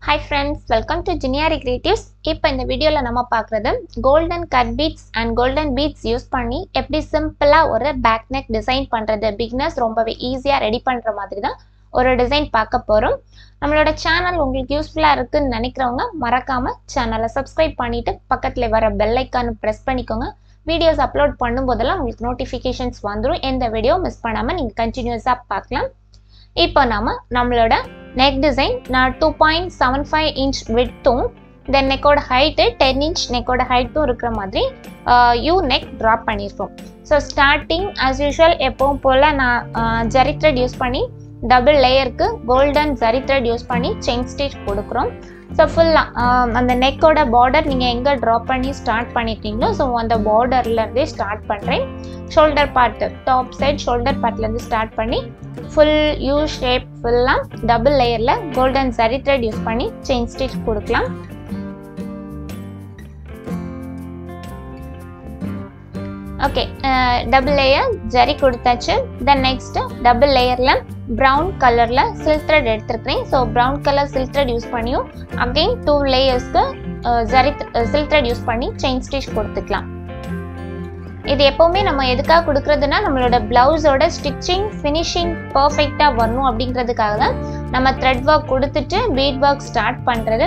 hi friends welcome to ஜினியாரி creatives இப்போ இந்த வீடியோவில் நம்ம பார்க்குறது golden cut beads and golden beads use பண்ணி எப்படி சிம்பிளாக ஒரு பேக் நெக் டிசைன் பண்ணுறது பிக்னஸ் ரொம்பவே ஈஸியாக ரெடி பண்ணுற மாதிரி தான் ஒரு டிசைன் பார்க்க போகிறோம் நம்மளோட சேனல் உங்களுக்கு யூஸ்ஃபுல்லாக இருக்குன்னு நினைக்கிறவங்க மறக்காமல் சேனலை சப்ஸ்கிரைப் பண்ணிவிட்டு பக்கத்தில் வர பெல் ஐக்கானு ப்ரெஸ் பண்ணிக்கோங்க வீடியோஸ் அப்லோட் பண்ணும்போதெல்லாம் உங்களுக்கு நோட்டிஃபிகேஷன்ஸ் வந்துடும் எந்த வீடியோ மிஸ் பண்ணாமல் நீங்கள் கண்டினியூஸாக பார்க்கலாம் இப்போ நாம நம்மளோட நெக் டிசைன் நான் two point seven five inch விட்த்தும் தென் நெக்கோட ஹைட்டு டென் இன்ச் நெக்கோட ஹைட்டும் இருக்கிற மாதிரி யூ நெக் ட்ராப் பண்ணியிருக்கோம் ஸோ ஸ்டார்டிங் ஆஸ் யூஷுவல் எப்பவும் போல் நான் ஜரி த்ரெட் யூஸ் பண்ணி டபுள் லேயருக்கு கோல்டன் ஜரி த்ரெட் யூஸ் பண்ணி செயின் ஸ்டிச் கொடுக்குறோம் ஸோ ஃபுல்லாக அந்த நெக்கோட பார்டர் நீங்கள் எங்கே ட்ராப் பண்ணி ஸ்டார்ட் பண்ணிட்டீங்களோ ஸோ அந்த பார்டர்லேருந்தே ஸ்டார்ட் பண்ணுறேன் shoulder part top side shoulder பார்ட்லேருந்து ஸ்டார்ட் பண்ணி ஃபுல் யூ ஷேப் ஃபுல்லாக டபுள் லேயரில் கோல்டன் சரி த்ரெட் யூஸ் பண்ணி செயின் ஸ்டிச் கொடுக்கலாம் ஓகே டபுள் லேயர் ஜரி கொடுத்தாச்சு தென் நெக்ஸ்ட் டபுள் லேயரில் ப்ரௌன் கலரில் சில்க் த்ரெட் எடுத்துருக்கிறேன் so brown colour silk thread use பண்ணியும் அகெயின் டூ லேயர்ஸ்க்கு ஜரி சில்க் த்ரெட் யூஸ் பண்ணி செயின் ஸ்டிச் கொடுத்துக்கலாம் இது எப்போவுமே நம்ம எதுக்காக கொடுக்குறதுனா நம்மளோட பிளவுஸோட ஸ்டிச்சிங் ஃபினிஷிங் பர்ஃபெக்டாக வரணும் அப்படிங்கிறதுக்காக தான் நம்ம த்ரெட் ஒர்க் கொடுத்துட்டு பீட் ஒர்க் ஸ்டார்ட் பண்ணுறது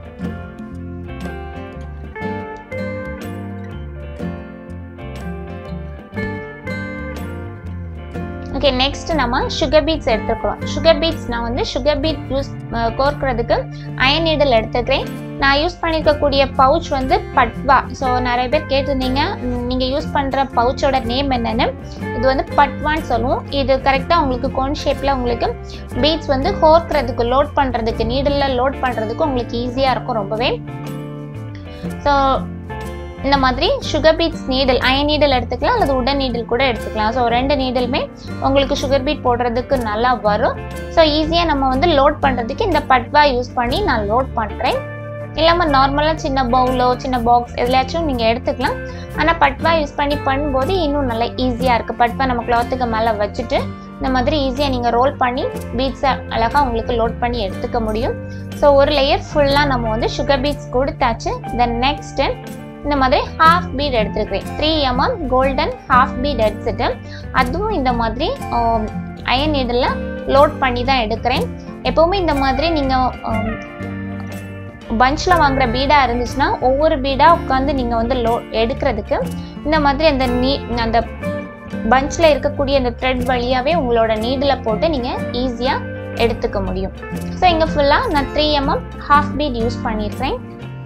ஓகே நெக்ஸ்ட் நம்ம சுகர் பீட்ஸ் எடுத்துக்கிறோம் சுகர் பீட்ஸ் நான் வந்து சுகர் பீட் யூஸ் கோர்க்கிறதுக்கு அயன் நீடல் எடுத்துக்கிறேன் நான் யூஸ் பண்ணியிருக்கக்கூடிய பவுச் வந்து பட்வா ஸோ நிறைய பேர் கேட்டிருந்தீங்க நீங்கள் யூஸ் பண்ணுற பவுச்சோட நேம் என்னென்னு இது வந்து பட்வான்னு சொல்லுவோம் இது கரெக்டாக உங்களுக்கு கோன் ஷேப்பில் உங்களுக்கு பீட்ஸ் வந்து கோர்க்கிறதுக்கு லோட் பண்ணுறதுக்கு நீடலில் லோட் பண்ணுறதுக்கு உங்களுக்கு ஈஸியாக இருக்கும் ரொம்பவே ஸோ இந்த மாதிரி sugar beads needle iron needle எடுத்துக்கலாம் அல்லது உடன் நீடில் கூட எடுத்துக்கலாம் ஸோ ரெண்டு நீடிலுமே உங்களுக்கு சுகர் பீட் போடுறதுக்கு நல்லா வரும் ஸோ ஈஸியாக நம்ம வந்து லோட் பண்ணுறதுக்கு இந்த பட்வா யூஸ் பண்ணி நான் லோட் பண்ணுறேன் இல்லாமல் நார்மலாக சின்ன பவுலோ சின்ன பாக்ஸ் எதுலையாச்சும் நீங்கள் எடுத்துக்கலாம் ஆனால் பட்வா யூஸ் பண்ணி பண்ணும்போது இன்னும் நல்லா ஈஸியாக இருக்குது பட்வா நம்ம கிளாத்துக்கு மேலே வச்சுட்டு இந்த மாதிரி ஈஸியாக நீங்கள் ரோல் பண்ணி பீட்ஸை அழகாக உங்களுக்கு லோட் பண்ணி எடுத்துக்க முடியும் ஸோ ஒரு லேயர் ஃபுல்லாக நம்ம வந்து சுகர் பீட்ஸ் கொடுத்தாச்சு தென் நெக்ஸ்ட்டு இந்த மாதிரி ஹாஃப் பீட் எடுத்துருக்கிறேன் three mm golden half bead எடுத்துட்டு அதுவும் இந்த மாதிரி அயன் இதில் லோட் பண்ணி தான் எடுக்கிறேன் எப்போவுமே இந்த மாதிரி நீங்கள் பஞ்சில் வாங்குற பீடாக இருந்துச்சுன்னா ஒவ்வொரு பீடாக உட்காந்து நீங்கள் வந்து லோ எடுக்கிறதுக்கு இந்த மாதிரி அந்த நீ அந்த பஞ்சில் இருக்கக்கூடிய அந்த த்ரெட் வழியாகவே உங்களோட நீடில் போட்டு நீங்கள் ஈஸியாக எடுத்துக்க முடியும் ஸோ இங்கே ஃபுல்லாக நான் three mm half bead use பண்ணியிருக்கேன்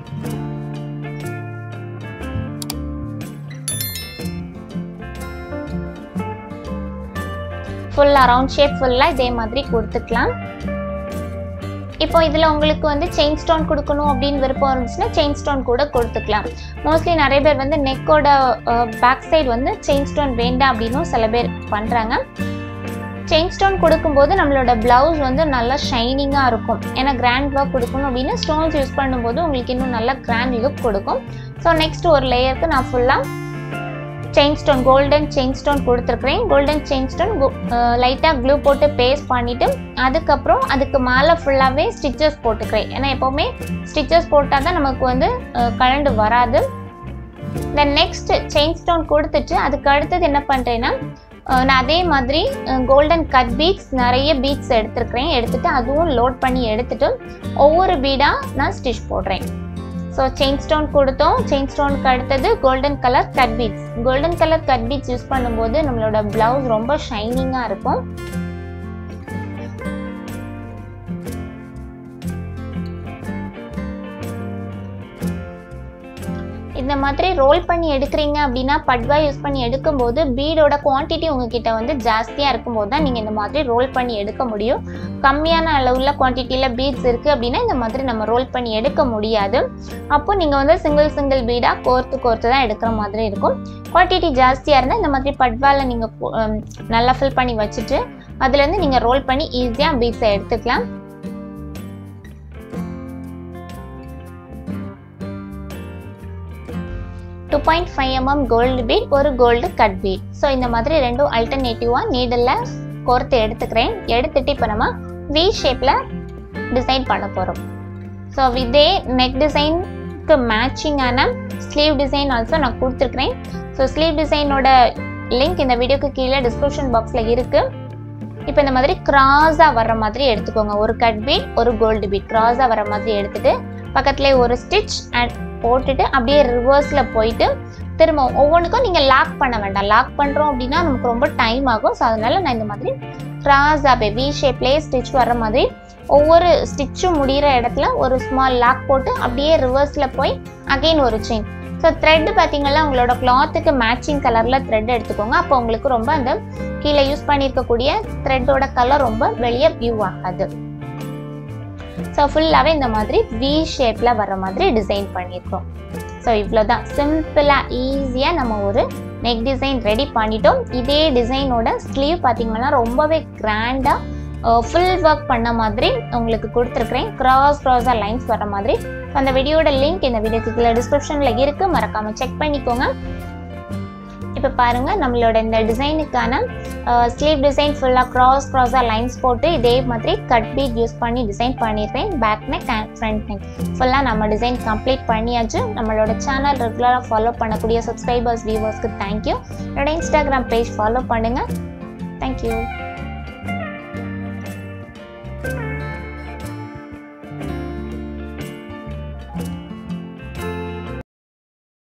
ஃபுல்லாக ரவுண்ட் ஷேப் ஃபுல்லாக இதே மாதிரி கொடுத்துக்கலாம் இப்போ இதில் உங்களுக்கு வந்து செயின் ஸ்டோன் கொடுக்கணும் அப்படின்னு விருப்பம் இருந்துச்சுன்னா செயின் ஸ்டோன் கூட கொடுத்துக்கலாம் மோஸ்ட்லி நிறைய பேர் வந்து நெக்கோட பேக் சைடு வந்து செயின் ஸ்டோன் வேண்டாம் அப்படின்னும் சில பேர் பண்ணுறாங்க செயின் ஸ்டோன் கொடுக்கும்போது நம்மளோட ப்ளவுஸ் வந்து நல்லா ஷைனிங்காக இருக்கும் ஏன்னா கிராண்ட் ஒர்க் கொடுக்கணும் அப்படின்னு ஸ்டோன்ஸ் யூஸ் பண்ணும்போது உங்களுக்கு இன்னும் நல்லா கிராண்ட் லுக் கொடுக்கும் ஸோ நெக்ஸ்ட் ஒரு லேயருக்கு நான் ஃபுல்லாக chain stone golden chain stone கொடுத்துருக்குறேன் கோல்டன் செயின் ஸ்டோன் லைட்டாக க்ளூ போட்டு பேஸ்ட் பண்ணிவிட்டு அதுக்கப்புறம் அதுக்கு மேலே ஃபுல்லாகவே ஸ்டிச்சஸ் போட்டுக்கிறேன் ஏன்னா எப்போவுமே ஸ்டிச்சஸ் போட்டால் தான் நமக்கு வந்து கலண்டு வராது தென் நெக்ஸ்ட் செயின் ஸ்டோன் கொடுத்துட்டு அதுக்கு அடுத்தது என்ன பண்ணுறேன்னா நான் அதே மாதிரி கோல்டன் கட் பீட்ஸ் நிறைய பீட்ஸ் எடுத்துருக்கிறேன் எடுத்துகிட்டு அதுவும் லோட் பண்ணி எடுத்துகிட்டு ஒவ்வொரு பீடாக நான் ஸ்டிச் போடுறேன் ஸோ செயின் ஸ்டோன் கொடுத்தோம் செயின் ஸ்டோனுக்கு அடுத்தது golden colour cut beads golden colour cut beads use பண்ணும்போது நம்மளோட பிளவுஸ் ரொம்ப ஷைனிங்காக இருக்கும் இந்த மாதிரி ரோல் பண்ணி எடுக்கிறீங்க அப்படின்னா பட்வா யூஸ் பண்ணி எடுக்கும்போது பீடோட குவான்டிட்டி உங்ககிட்ட வந்து ஜாஸ்தியாக இருக்கும்போது தான் நீங்கள் இந்த மாதிரி ரோல் பண்ணி எடுக்க முடியும் கம்மியான அளவுள்ள குவான்டிட்டியில் பீட்ஸ் இருக்குது அப்படின்னா இந்த மாதிரி நம்ம ரோல் பண்ணி எடுக்க முடியாது அப்போ நீங்கள் வந்து சிங்கிள் சிங்கிள் பீடாக கோர்த்து கோர்த்து தான் எடுக்கிற மாதிரி இருக்கும் குவான்டிட்டி ஜாஸ்தியாக இருந்தால் இந்த மாதிரி பட்வாவில் நீங்கள் நல்லா ஃபில் பண்ணி வச்சுட்டு அதுலேருந்து நீங்கள் ரோல் பண்ணி ஈஸியாக பீட்ஸை எடுத்துக்கலாம் two point five mm gold bead ஒரு கோல்டு கட் பீட் ஸோ இந்த மாதிரி ரெண்டும் அல்டர்னேட்டிவாக நீடில் கோர்த்து எடுத்துக்கிறேன் எடுத்துட்டு இப்போ நம்ம வி ஷேப்பில் டிசைன் பண்ண போகிறோம் ஸோ இதே நெக் டிசைனுக்கு மேட்சிங்கான ஸ்லீவ் டிசைன் ஆல்சோ நான் கொடுத்துருக்குறேன் ஸோ ஸ்லீவ் டிசைனோட லிங்க் இந்த வீடியோக்கு கீழே டிஸ்கிரிப்ஷன் பாக்ஸில் இருக்குது இப்போ இந்த மாதிரி கிராஸாக வர்ற மாதிரி எடுத்துக்கோங்க ஒரு கட் பீட் ஒரு கோல்டு பீட் கிராஸாக வர மாதிரி எடுத்துட்டு பக்கத்துலேயே ஒரு ஸ்டிச் அண்ட் போட்டுட்டு அப்படியே ரிவர்ஸில் போயிட்டு திரும்ப ஒவ்வொன்றுக்கும் நீங்கள் லாக் பண்ண வேண்டாம் லாக் பண்ணுறோம் அப்படின்னா நமக்கு ரொம்ப டைம் ஆகும் ஸோ அதனால நான் இந்த மாதிரி கிராஸாக வி ஷேப்லேயே ஸ்டிச் வர மாதிரி ஒவ்வொரு ஸ்டிச்சும் முடிகிற இடத்துல ஒரு ஸ்மால் லாக் போட்டு அப்படியே ரிவர்ஸில் போய் அகெயின் ஒரு செயின் ஸோ த்ரெட் பார்த்தீங்கன்னா உங்களோட கிளாத்துக்கு மேட்சிங் கலரில் த்ரெட் எடுத்துக்கோங்க அப்போ உங்களுக்கு ரொம்ப அந்த கீழே யூஸ் பண்ணியிருக்கக்கூடிய த்ரெட்டோட கலர் ரொம்ப வெளியே வியூ ஆகாது ஸோ ஃபுல்லாகவே இந்த மாதிரி வி ஷேப்பில் வர மாதிரி டிசைன் பண்ணியிருக்கோம் ஸோ இவ்வளோ தான் சிம்பிளாக ஈஸியாக நம்ம ஒரு நெக் டிசைன் ரெடி பண்ணிட்டோம் இதே டிசைனோட ஸ்லீவ் பார்த்தீங்கன்னா ரொம்பவே கிராண்டாக ஃபுல் ஒர்க் பண்ண மாதிரி உங்களுக்கு கொடுத்துருக்குறேன் கிராஸ் க்ராஸாக லைன்ஸ் வர மாதிரி ஸோ அந்த வீடியோட லிங்க் இந்த வீடியோக்கு கீழே டிஸ்கிரிப்ஷனில் இருக்குது மறக்காமல் செக் பண்ணிக்கோங்க இப்போ பாருங்கள் நம்மளோட இந்த டிசைனுக்கான ஸ்லீவ் டிசைன் ஃபுல்லாக க்ராஸ் க்ராஸாக லைன்ஸ் போட்டு இதே மாதிரி கட் பீட் யூஸ் பண்ணி டிசைன் பண்ணியிருக்கேன் back neck and front neck ஃபுல்லாக நம்ம டிசைன் கம்ப்ளீட் பண்ணியாச்சு நம்மளோட சேனல் ரெகுலராக ஃபாலோ பண்ணக்கூடிய சப்ஸ்கிரைபர்ஸ் வியூவர்ஸ்க்கு தேங்க்யூ என்னோட இன்ஸ்டாகிராம் பேஜ் ஃபாலோ பண்ணுங்கள் தேங்க்யூ